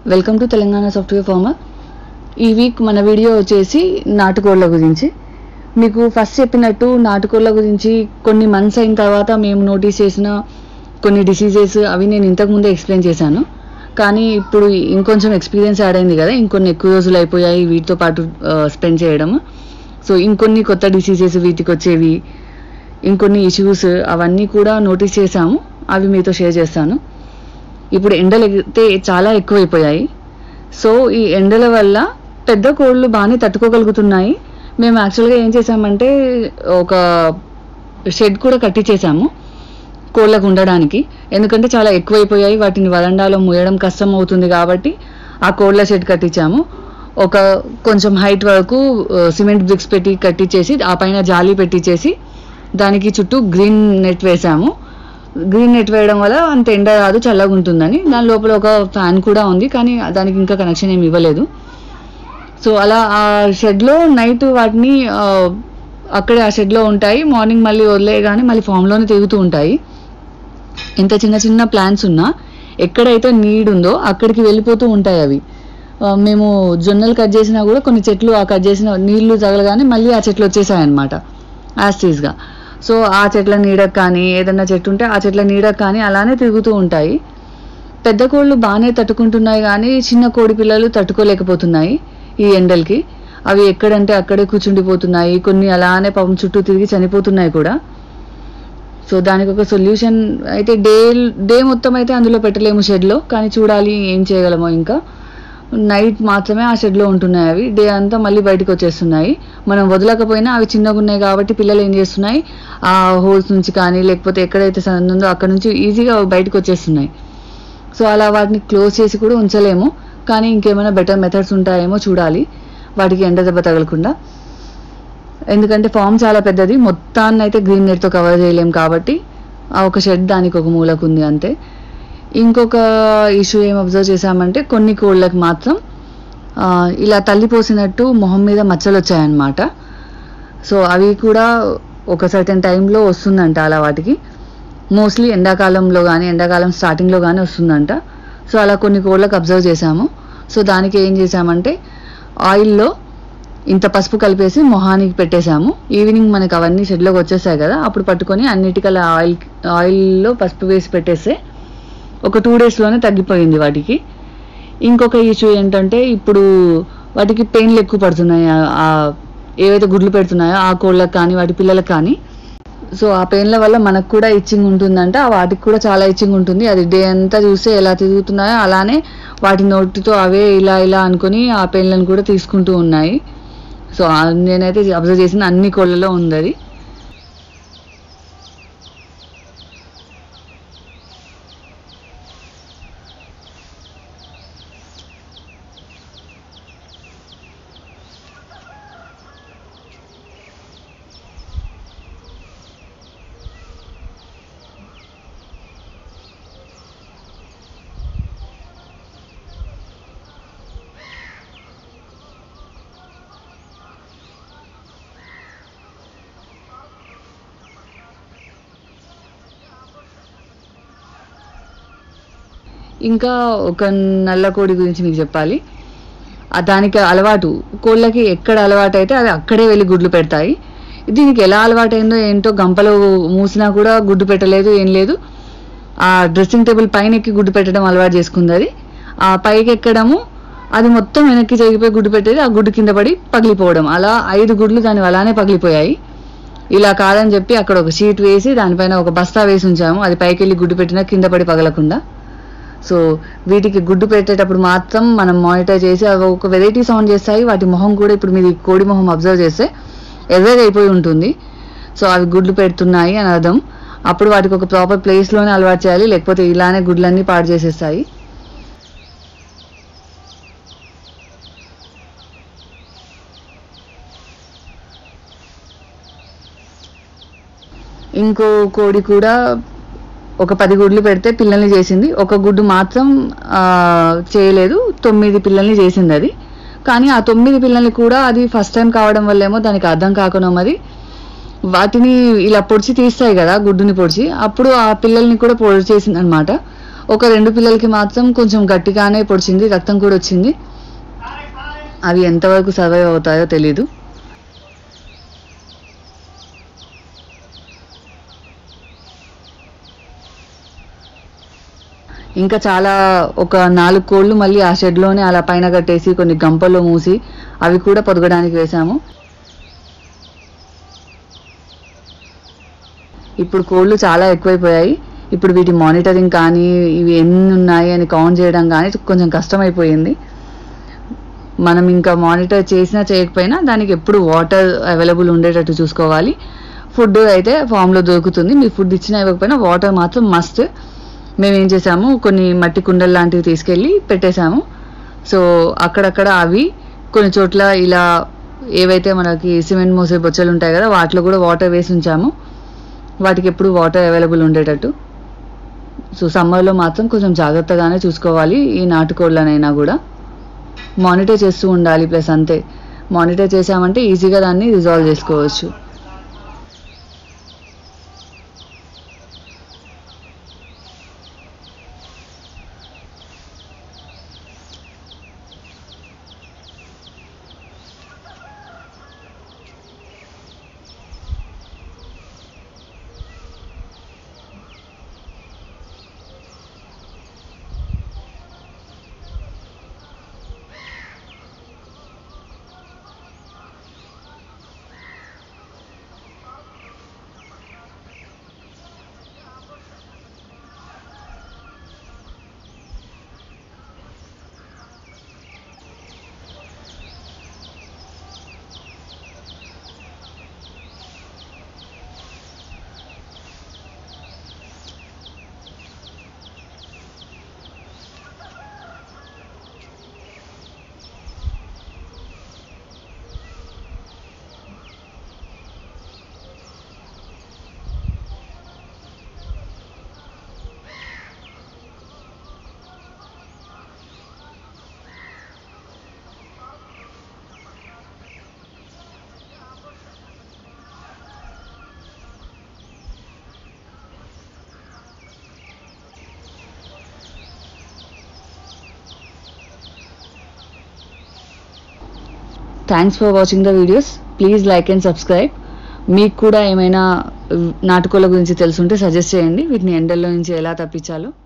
welcome to Telangana software farmer ఈ week మన video వచ్చేసి నాటుకోళ్ళ గురించి మీకు ఫస్ట్ చెప్పినట్టు నాటుకోళ్ళ గురించి కొన్ని మంత్స్ అయిన తర్వాత మేము నోటీస్ చేసిన కొన్ని డిసీజెస్ అవి నేను ఇంతకుముందే ఎక్స్ప్లెయిన్ చేశాను కానీ ఇప్పుడు ఇంకొంచెం ఎక్స్పీరియన్స్ యాడ్ అయింది కదా ఇంకొన్ని ఎక్కువ రోజులు అయిపోయాయి వీటితో పాటు స్పెండ్ చేయడం సో ఇంకొన్ని కొత్త డిసీజెస్ వీటికి వచ్చేవి ఇంకొన్ని ఇష్యూస్ అవన్నీ కూడా నోటీస్ చేశాము అవి మీతో షేర్ చేస్తాను ఇప్పుడు ఎండలు అయితే చాలా ఎక్కువైపోయాయి సో ఈ ఎండల వల్ల పెద్ద కోళ్ళు బాగానే తట్టుకోగలుగుతున్నాయి మేము యాక్చువల్గా ఏం చేసామంటే ఒక షెడ్ కూడా కట్టించేసాము కోళ్ళకు ఉండడానికి ఎందుకంటే చాలా ఎక్కువైపోయాయి వాటిని వరండాలో మూయడం కష్టం అవుతుంది కాబట్టి ఆ కోళ్ళ షెడ్ కట్టించాము ఒక కొంచెం హైట్ వరకు సిమెంట్ బ్రిక్స్ పెట్టి కట్టించేసి ఆ పైన జాలి పెట్టించేసి దానికి చుట్టూ గ్రీన్ నెట్ వేసాము గ్రీన్ నెట్ వేయడం వల్ల అంత ఎండ రాదు చల్లగా ఉంటుందని దాని లోపల ఒక ఫ్యాన్ కూడా ఉంది కానీ దానికి ఇంకా కనెక్షన్ ఏమి ఇవ్వలేదు సో అలా ఆ షెడ్లో నైట్ వాటిని ఆ, అక్కడే ఆ షెడ్లో ఉంటాయి మార్నింగ్ మళ్ళీ వదిలేయగానే మళ్ళీ ఫామ్లోనే తిరుగుతూ ఉంటాయి ఇంత చిన్న చిన్న ప్లాంట్స్ ఉన్నా ఎక్కడైతే నీడ్ ఉందో అక్కడికి వెళ్ళిపోతూ ఉంటాయి అవి ఆ, మేము జొన్నలు కట్ చేసినా కూడా కొన్ని చెట్లు ఆ కట్ చేసిన నీళ్లు తగలగానే మళ్ళీ ఆ చెట్లు వచ్చేసాయి అనమాట యాస్టీస్గా సో ఆ చెట్ల నీడకు కానీ ఏదన్నా చెట్టు ఉంటే ఆ చెట్ల నీడకు కానీ అలానే తిరుగుతూ ఉంటాయి పెద్ద కోళ్ళు బాగానే తట్టుకుంటున్నాయి కానీ చిన్న కోడి పిల్లలు తట్టుకోలేకపోతున్నాయి ఈ ఎండలకి అవి ఎక్కడంటే అక్కడే కూర్చుండిపోతున్నాయి కొన్ని అలానే పాపం చుట్టూ తిరిగి చనిపోతున్నాయి కూడా సో దానికి ఒక సొల్యూషన్ అయితే డే డే మొత్తం అయితే అందులో పెట్టలేము షెడ్లో కానీ చూడాలి ఏం చేయగలమో ఇంకా నైట్ మాత్రమే ఆ షెడ్లో ఉంటున్నాయి అవి డే అంతా మళ్ళీ బయటకు వచ్చేస్తున్నాయి మనం వదలకపోయినా అవి చిన్నగా ఉన్నాయి కాబట్టి పిల్లలు ఏం చేస్తున్నాయి ఆ హోల్స్ నుంచి కానీ లేకపోతే ఎక్కడైతే సందు ఉందో అక్కడ నుంచి ఈజీగా బయటకు వచ్చేస్తున్నాయి సో అలా వాటిని క్లోజ్ చేసి కూడా ఉంచలేము కానీ ఇంకేమైనా బెటర్ మెథడ్స్ ఉంటాయేమో చూడాలి వాటికి ఎండ దెబ్బ తగలకుండా ఎందుకంటే ఫామ్ చాలా పెద్దది మొత్తాన్ని అయితే గ్రీన్ నెట్తో కవర్ చేయలేం కాబట్టి ఆ ఒక షెడ్ దానికి ఒక మూలకు ఉంది అంతే ఇంకొక ఇష్యూ ఏం అబ్జర్వ్ చేశామంటే కొన్ని కోళ్ళకి మాత్రం ఆ, ఇలా తల్లి పోసినట్టు మొహం మీద మచ్చలు వచ్చాయన్నమాట సో అవి కూడా ఒక సర్టెన్ టైంలో వస్తుందంట అలా వాటికి మోస్ట్లీ ఎండాకాలంలో కానీ ఎండాకాలం స్టార్టింగ్లో కానీ వస్తుందంట సో అలా కొన్ని కోళ్ళకి అబ్జర్వ్ చేశాము సో దానికి ఏం చేశామంటే ఆయిల్లో ఇంత పసుపు కలిపేసి మొహానికి పెట్టేశాము ఈవినింగ్ మనకి అవన్నీ షెడ్లోకి వచ్చేసాయి కదా అప్పుడు పట్టుకొని అన్నిటికల్లా ఆయిల్ ఆయిల్లో పసుపు వేసి పెట్టేస్తే ఒక టూ డేస్లోనే తగ్గిపోయింది వాటికి ఇంకొక ఇష్యూ ఏంటంటే ఇప్పుడు వాటికి పెయిన్లు ఎక్కువ పడుతున్నాయి ఆ- ఆ ఏవైతే గుడ్లు పెడుతున్నాయో ఆ కోళ్ళకి కానీ వాటి పిల్లలకు కానీ సో ఆ పెయిన్ల వల్ల మనకు కూడా ఇచ్చింగ్ ఉంటుందంట ఆ వాటికి కూడా చాలా ఇచ్చింగ్ ఉంటుంది అది డే అంతా చూస్తే ఎలా తిరుగుతున్నాయో అలానే వాటి నోటితో అవే ఇలా ఇలా అనుకొని ఆ పెయిన్లను కూడా తీసుకుంటూ ఉన్నాయి సో ఆ- నేనైతే అబ్జర్వ్ చేసిన అన్ని కోళ్ళలో ఉంది అది ఇంకా ఒక నల్ల కోడి గురించి మీకు చెప్పాలి ఆ దానికి అలవాటు కోళ్ళకి ఎక్కడ అలవాటు అయితే అది అక్కడే వెళ్ళి గుడ్లు పెడతాయి దీనికి ఎలా అలవాటైందో ఏంటో గంపలో మూసినా కూడా గుడ్డు పెట్టలేదు ఏం లేదు ఆ డ్రెస్సింగ్ టేబుల్ పైన ఎక్కి గుడ్డు పెట్టడం అలవాటు చేసుకుంది అది ఆ పైకి ఎక్కడము అది మొత్తం వెనక్కి జరిగిపోయి గుడ్డు పెట్టేది ఆ గుడ్డు కింద పడి పగిలిపోవడం అలా ఐదు గుడ్లు దాని అలానే పగిలిపోయాయి ఇలా కాదని చెప్పి అక్కడ ఒక షీట్ వేసి దానిపైన ఒక బస్తా వేసి ఉంచాము అది పైకి వెళ్ళి గుడ్డు పెట్టినా కింద పడి పగలకుండా సో వీటికి గుడ్డు పెట్టేటప్పుడు మాత్రం మనం మానిటర్ చేసి అవి ఒక వెరైటీ సౌండ్ చేస్తాయి వాటి మొహం కూడా ఇప్పుడు మీది కోడి మొహం అబ్జర్వ్ చేస్తే ఎర్రగా అయిపోయి ఉంటుంది సో అవి గుడ్లు పెడుతున్నాయి అని అర్థం అప్పుడు వాటికి ఒక ప్రాపర్ ప్లేస్లోనే అలవాటు చేయాలి లేకపోతే ఇలానే గుడ్లన్నీ పాడు చేసేస్తాయి ఇంకో కోడి కూడా ఒక పది గుడ్లు పెడితే పిల్లల్ని చేసింది ఒక గుడ్డు మాత్రం ఆ, చేయలేదు తొమ్మిది పిల్లల్ని చేసింది అది కానీ ఆ తొమ్మిది పిల్లల్ని కూడా అది ఫస్ట్ టైం కావడం వల్లేమో దానికి అర్థం కాకుండా మరి వాటిని ఇలా పొడిచి తీస్తాయి కదా గుడ్డుని పొడిచి అప్పుడు ఆ పిల్లల్ని కూడా పొడి చేసింది అనమాట ఒక రెండు పిల్లలకి మాత్రం కొంచెం గట్టిగానే పొడిచింది రక్తం కూడా వచ్చింది అవి ఎంతవరకు సర్వైవ్ అవుతాయో తెలీదు ఇంకా చాలా ఒక నాలుగు కోళ్ళు మళ్ళీ ఆ షెడ్లోనే అలా పైన కట్టేసి కొన్ని గంపల్లో మూసి అవి కూడా పొదగడానికి వేసాము ఇప్పుడు కోళ్ళు చాలా ఎక్కువైపోయాయి ఇప్పుడు వీటి మానిటరింగ్ కానీ ఇవి ఎన్ని ఉన్నాయి అని కౌంట్ చేయడం కానీ కొంచెం కష్టమైపోయింది మనం ఇంకా మానిటర్ చేసినా చేయకపోయినా దానికి ఎప్పుడు వాటర్ అవైలబుల్ ఉండేటట్టు చూసుకోవాలి ఫుడ్ అయితే ఫామ్లో దొరుకుతుంది మీరు ఫుడ్ ఇచ్చినా ఇవ్వకపోయినా వాటర్ మాత్రం మస్ట్ మేము ఏం చేసాము కొన్ని మట్టి కుండలు లాంటివి తీసుకెళ్ళి పెట్టేశాము సో అక్కడక్కడ అవి కొన్ని చోట్ల ఇలా ఏవైతే మనకి సిమెంట్ మోసే బొచ్చలు ఉంటాయి కదా వాటిలో కూడా వాటర్ వేసి ఉంచాము వాటికి ఎప్పుడు వాటర్ అవైలబుల్ ఉండేటట్టు సో సమ్మర్లో మాత్రం కొంచెం జాగ్రత్తగానే చూసుకోవాలి ఈ నాటుకోళ్ళనైనా కూడా మానిటర్ చేస్తూ ఉండాలి ప్లస్ అంతే మానిటర్ చేసామంటే ఈజీగా దాన్ని రిజాల్వ్ చేసుకోవచ్చు thanks for watching the videos please like and subscribe మీకు కూడా ఏమైనా నాటుకోళ్ళ గురించి తెలుసుంటే సజెస్ట్ చేయండి వీటిని ఎండల్లో నుంచి ఎలా తప్పించాలో